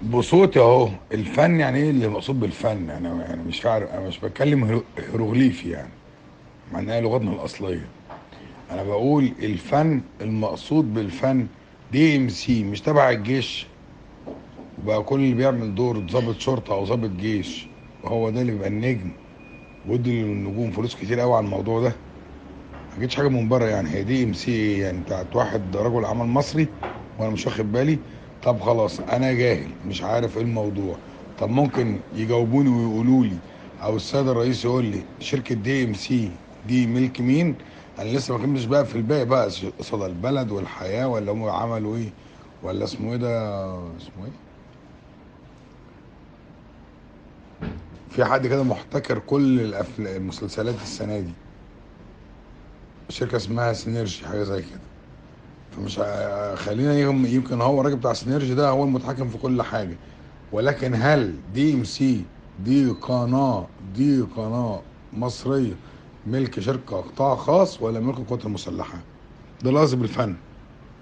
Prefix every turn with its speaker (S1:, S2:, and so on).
S1: بصوتي اهو الفن يعني ايه اللي مقصود بالفن يعني انا مش فاعل انا مش بتكلم هيرو- هيروغليفي يعني مع انها لغتنا الاصليه انا بقول الفن المقصود بالفن دي ام سي مش تبع الجيش وبقى كل اللي بيعمل دور ضابط شرطه او ضابط جيش هو ده اللي بيبقى النجم ودي للنجوم فلوس كتير قوي على الموضوع ده ما جتش حاجه من بره يعني هي دي ام سي يعني بتاعت واحد رجل اعمال مصري وانا مش واخد بالي طب خلاص انا جاهل مش عارف ايه الموضوع طب ممكن يجاوبوني ويقولوا لي او السيد الرئيس يقول لي شركه دي ام سي دي ملك مين انا لسه ما كنتش بقى في الباقي بقى صدى البلد والحياه ولا هم عملوا ايه ولا اسمه ايه ده اسمه ايه في حد كده محتكر كل الأفلام المسلسلات السنه دي شركه اسمها سينرجي حاجه زي كده فمش ع- خلينا يهم- يمكن هو الراجل بتاع سينرجي ده هو المتحكم في كل حاجه ولكن هل دي ام سي دي قناه دي قناه مصريه ملك شركه قطاع خاص ولا ملك القوات المسلحه ده لازم بالفن